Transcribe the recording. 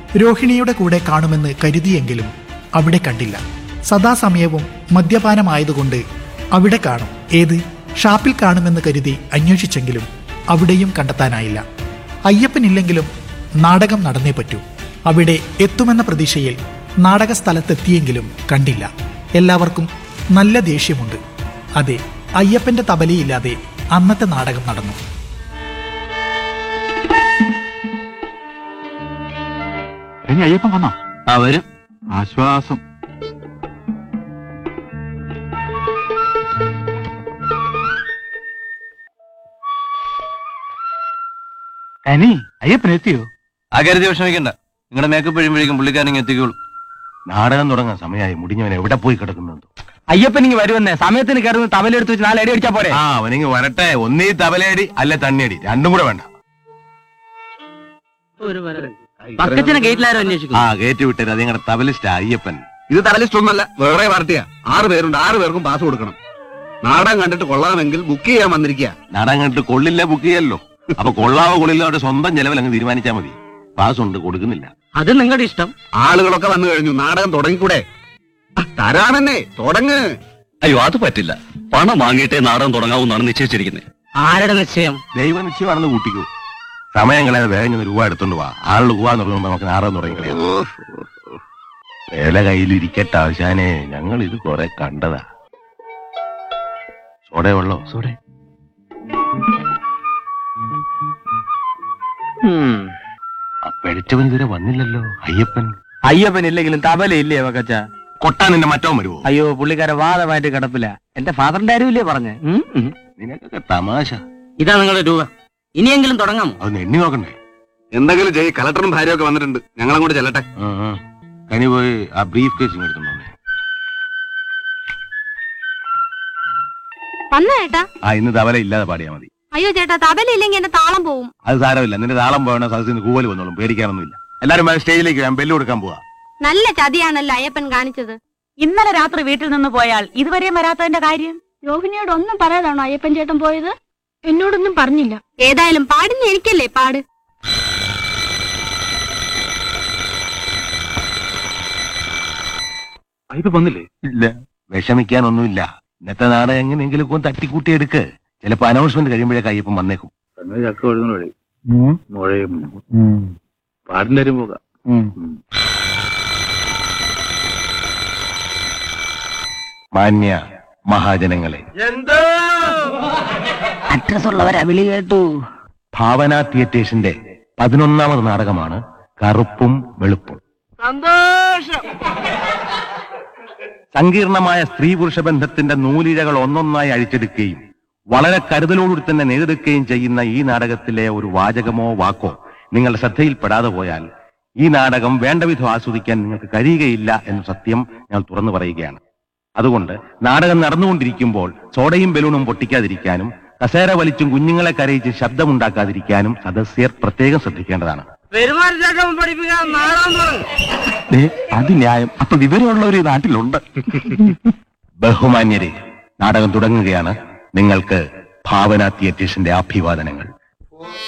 രോഹിണിയുടെ കൂടെ കാണുമെന്ന് കരുതിയെങ്കിലും അവിടെ കണ്ടില്ല സദാസമയവും മദ്യപാനമായതുകൊണ്ട് അവിടെ കാണും ഏത് ഷാപ്പിൽ കാണുമെന്ന് കരുതി അന്വേഷിച്ചെങ്കിലും അവിടെയും കണ്ടെത്താനായില്ല അയ്യപ്പനില്ലെങ്കിലും നാടകം നടന്നേ പറ്റൂ അവിടെ എത്തുമെന്ന പ്രതീക്ഷയിൽ നാടക സ്ഥലത്തെത്തിയെങ്കിലും കണ്ടില്ല എല്ലാവർക്കും നല്ല ദേഷ്യമുണ്ട് അതെ അയ്യപ്പന്റെ തബലയില്ലാതെ അന്നത്തെ നാടകം നടന്നു ഇനി അയ്യപ്പൻ വന്നോ ആ വരും ആശ്വാസം കനി അയ്യപ്പൻ എത്തിയോ ആ കരുതി വിഷമിക്കണ്ട നിങ്ങളുടെ മേക്കപ്പ് കഴിയുമ്പോഴേക്കും പുള്ളിക്കാരൻ ഇങ്ങ് എത്തിക്കോളും നാടകം തുടങ്ങാൻ സമയമായി മുടിഞ്ഞവൻ എവിടെ പോയി കിടക്കുന്നുണ്ടോ അയ്യപ്പൻ ഇങ്ങ് വരുമെന്നേ സമയത്തിന് കയറുന്ന തവലെടുത്ത് വെച്ച് നാല് അടി അടിച്ചാ പോരെ ആ അവനിങ്ങ് വരട്ടെ ഒന്നീ തബലയടി അല്ല തണ്ണിയടി രണ്ടും കൂടെ വേണ്ട പക്കച്ചനെ ഗേറ്റിലാരോ അന്വേഷിക്കും ആ കയറ്റി വിട്ടത് അത് നിങ്ങളുടെ തബലിസ്റ്റ് അയ്യപ്പൻ ഇത് തലലിസ്റ്റ് ഒന്നല്ല വേറെ പാർട്ടിയാ ആറ് പേരുണ്ട് ആറ് പേർക്കും പാസ് കൊടുക്കണം നാടകം കണ്ടിട്ട് കൊള്ളാമെങ്കിൽ ബുക്ക് ചെയ്യാൻ വന്നിരിക്കുക നാടകം കണ്ടിട്ട് കൊള്ളില്ല ബുക്ക് ചെയ്യല്ലോ അപ്പൊ കൊള്ളാവോ കൊള്ളില്ല അവരുടെ സ്വന്തം ചെലവിൽ അങ്ങ് തീരുമാനിച്ചാൽ മതി പാസ് ഉണ്ട് കൊടുക്കുന്നില്ല അത് നിങ്ങളുടെ ഇഷ്ടം ആളുകളൊക്കെ വന്നു കഴിഞ്ഞു നാടകം തുടങ്ങിക്കൂടെ ആ, തരാണെന്നെ തുടങ്ങ് അയ്യോ അത് പറ്റില്ല പണം വാങ്ങിയിട്ടേ നാടകം തുടങ്ങാവുന്നാണ് നിശ്ചയിച്ചിരിക്കുന്നത് ആരുടെ നിശ്ചയം ദൈവ നിശ്ചയമാണെന്ന് കൂട്ടിക്കൂ സമയം കളയാതെ വേഗം ചെന്ന് രൂപ എടുത്തോണ്ട് വാ ആളുകൾ പോവാൻ തുടങ്ങുമ്പോ നമുക്ക് നാടകം തുടങ്ങി കളയാം വേല കയ്യിലിരിക്കട്ടെ ആശാനെ ഞങ്ങൾ ഇത് കുറെ കണ്ടതാ സോടെ വെള്ളോ സോടെ ആ പെഴിച്ചവൻ ഇതുവരെ വന്നില്ലല്ലോ അയ്യപ്പൻ അയ്യപ്പൻ ഇല്ലെങ്കിലും തബല ഇല്ലേ പക്കച്ച കൊട്ടാൻ നിന്റെ മറ്റോ വരുവോ അയ്യോ പുള്ളിക്കാരെ വാദമായിട്ട് കിടപ്പില്ല എന്റെ ഫാദറിന്റെ ആരും ഇല്ലേ പറഞ്ഞേ നിനക്കൊക്കെ തമാശ ഇതാ നിങ്ങളുടെ രൂപ ഇനിയെങ്കിലും തുടങ്ങാമോ അത് എണ്ണി നോക്കണ്ടേ എന്തെങ്കിലും ചെയ്യ് കളക്ടറും ഭാര്യയൊക്കെ വന്നിട്ടുണ്ട് ഞങ്ങളങ്ങോട്ട് ചെല്ലട്ടെ ആ, ആ. കനി പോയി ആ ബ്രീഫ് കേസ് എടുത്തോണ്ടോ വന്ന ചേട്ടാ ആ ഇന്ന് തവല ഇല്ലാതെ പാടിയാ മതി അയ്യോ ചേട്ടാ തബലയില്ലെങ്കിൽ എന്റെ താളം പോവും അത് സാരമില്ല നിന്റെ താളം പോകണ സദസ്സിൽ നിന്ന് കൂവൽ വന്നോളും പേടിക്കാനൊന്നുമില്ല എല്ലാരും വേ- സ്റ്റേജിലേക്ക് ഞാൻ ബെല്ല് കൊടുക്കാൻ പോവാ നല്ല ചതിയാണല്ലോ അയ്യപ്പൻ കാണിച്ചത് ഇന്നലെ രാത്രി വീട്ടിൽ നിന്ന് പോയാൽ ഇതുവരെയും വരാത്തതിന്റെ കാര്യം രോഹിണിയോട് ഒന്നും പറയാതാണോ അയ്യപ്പൻ ചേട്ടൻ പോയത് എന്നോടൊന്നും പറഞ്ഞില്ല ഏതായാലും പാടുന്ന എനിക്കല്ലേ പാട് അയ്യപ്പൻ വന്നില്ലേ ഇല്ല വിഷമിക്കാനൊന്നുമില്ല ഇന്നത്തെ നാടകം എങ്ങനെയെങ്കിലും ഒന്ന് തട്ടിക്കൂട്ടി എടുക്ക് ചിലപ്പോ അനൗൺസ്മെന്റ് കഴിയുമ്പോഴേക്ക് അയ്യപ്പൻ വന്നേക്കും ചക്ക ഒഴുകുന്ന വഴി മുഴയും പാടിന്റെ കാര്യം പോകാം മാന്യ മഹാജനങ്ങളെ അഡ്രസ് ഉള്ളവരാ വിളി കേട്ടു ഭാവന തിയേറ്റേഴ്സിന്റെ പതിനൊന്നാമത് നാടകമാണ് കറുപ്പും വെളുപ്പും സങ്കീർണമായ സ്ത്രീ പുരുഷ ബന്ധത്തിന്റെ നൂലിഴകൾ ഒന്നൊന്നായി അഴിച്ചെടുക്കുകയും വളരെ കരുതലോടുകൂടി തന്നെ നേടിയെടുക്കുകയും ചെയ്യുന്ന ഈ നാടകത്തിലെ ഒരു വാചകമോ വാക്കോ നിങ്ങളുടെ ശ്രദ്ധയിൽപ്പെടാതെ പോയാൽ ഈ നാടകം വേണ്ടവിധം ആസ്വദിക്കാൻ നിങ്ങൾക്ക് കഴിയുകയില്ല എന്ന സത്യം ഞാൻ തുറന്നു പറയുകയാണ് അതുകൊണ്ട് നാടകം നടന്നുകൊണ്ടിരിക്കുമ്പോൾ സോഡയും ബലൂണും പൊട്ടിക്കാതിരിക്കാനും കസേര വലിച്ചും കുഞ്ഞുങ്ങളെ കരയിച്ച് ശബ്ദമുണ്ടാക്കാതിരിക്കാനും സദസ്യർ പ്രത്യേകം ശ്രദ്ധിക്കേണ്ടതാണ് പെരുമാറ്റം പഠിപ്പിക്കാൻ നാടകം തുടങ്ങും അത് ന്യായം അപ്പൊ വിവരമുള്ളവർ ഈ നാട്ടിലുണ്ട് ബഹുമാന്യരെ നാടകം തുടങ്ങുകയാണ് നിങ്ങൾക്ക് ഭാവന തിയേറ്റേഴ്സിന്റെ അഭിവാദനങ്ങൾ